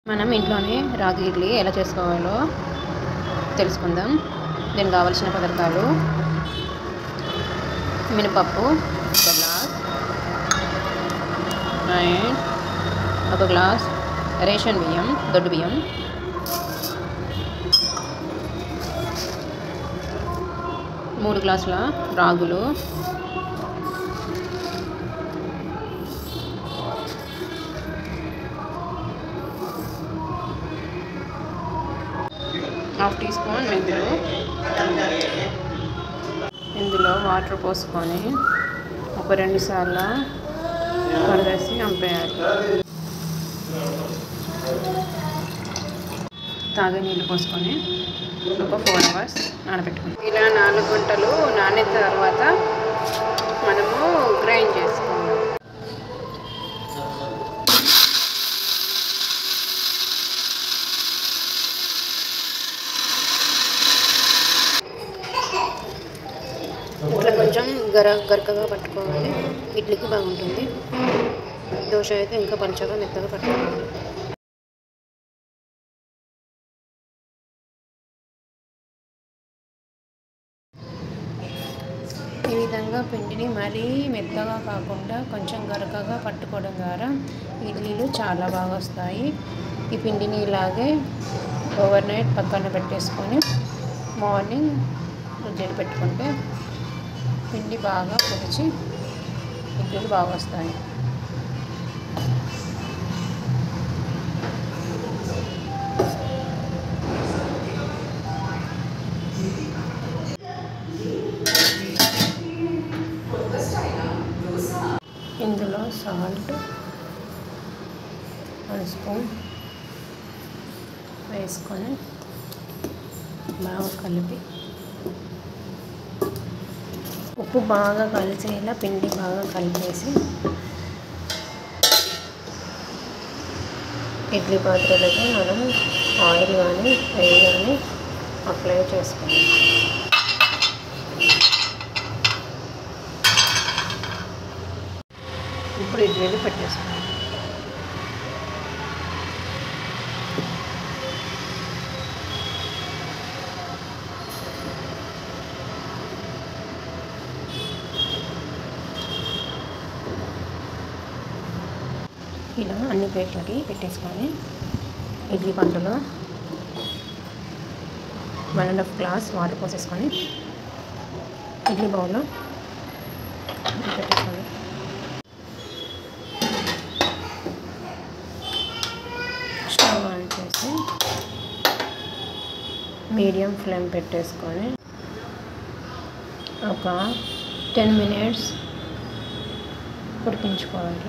మనం ఇంట్లోనే రాగి ఇడ్లీ ఎలా చేసుకోవాలో తెలుసుకుందాం దీనికి కావలసిన పదార్థాలు మినపప్పు ఒక గ్లాస్ అండ్ ఒక గ్లాస్ రేషన్ బియ్యం దొడ్డు బియ్యం మూడు గ్లాసుల రాగులు హాఫ్ టీ స్పూన్ మెంతులు ఇందులో వాటర్ పోసుకొని ఒక రెండు సార్లు కడిగేసి అంపేయాలి తాగే నీళ్ళు పోసుకొని ఒక ఫోర్ అవర్స్ నానబెట్టుకుని ఇలా నాలుగు గంటలు నానిన తర్వాత మనము గ్రైండ్ చేసుకుందాం ఇట్లా కొంచెం గర గరకగా పట్టుకోవాలి ఇడ్లీకి బాగుంటుంది దోశ అయితే ఇంకా పలుచగా మెత్తగా పట్టుకోవాలి ఈ విధంగా పిండిని మరీ మెత్తగా కాకుండా కొంచెం గరకగా పట్టుకోవడం ద్వారా ఇడ్లీలు చాలా బాగా వస్తాయి ఈ పిండిని ఇలాగే ఓవర్ నైట్ పక్కన పెట్టేసుకొని మార్నింగ్ జడి పెట్టుకుంటే పిండి బాగా పొడిచి ఇడ్లీలు బాగా వస్తాయి ఇందులో సాల్ట్ వన్ స్పూన్ వేసుకొని బాగా కలిపి ఉప్పు బాగా కలిసేలా పిండి బాగా కలిపేసి ఇడ్లీ పాత్రలకి మనం ఆయిల్ కానీ నెయ్యి కానీ అప్లై చేసుకోవాలి ఇప్పుడు ఇడ్లీలు పెట్టేసుకోవాలి ఇలా అన్ని ప్లేట్లకి పెట్టేసుకొని ఇడ్లీ పంటలో one and half glass water పోసేసుకొని ఇడ్లీ బౌల్లో పెట్టేసుకోవాలి స్టవ్ ఆన్ చేసి మీడియం ఫ్లేమ్ పెట్టేసుకొని ఒక టెన్ మినిట్స్ ఉడికించుకోవాలి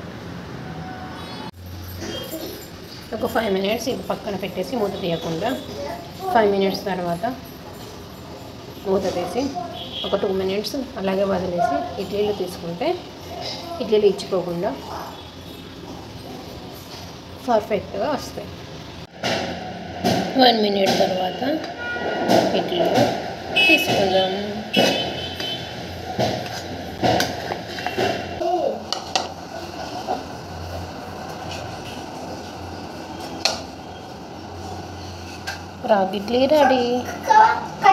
ఒక ఫైవ్ మినిట్స్ ఇది పక్కన పెట్టేసి మూత తీయకుండా ఫైవ్ మినిట్స్ తర్వాత మూత తీసి ఒక టూ మినిట్స్ అలాగే వదిలేసి ఇడ్లీలు తీసుకుంటే ఇడ్లీలు ఇచ్చిపోకుండా పర్ఫెక్ట్గా వస్తాయి వన్ మినిట్ తర్వాత ఇడ్లీలు తీసుకుందాం రాగి ఇడ్లీ రెడీ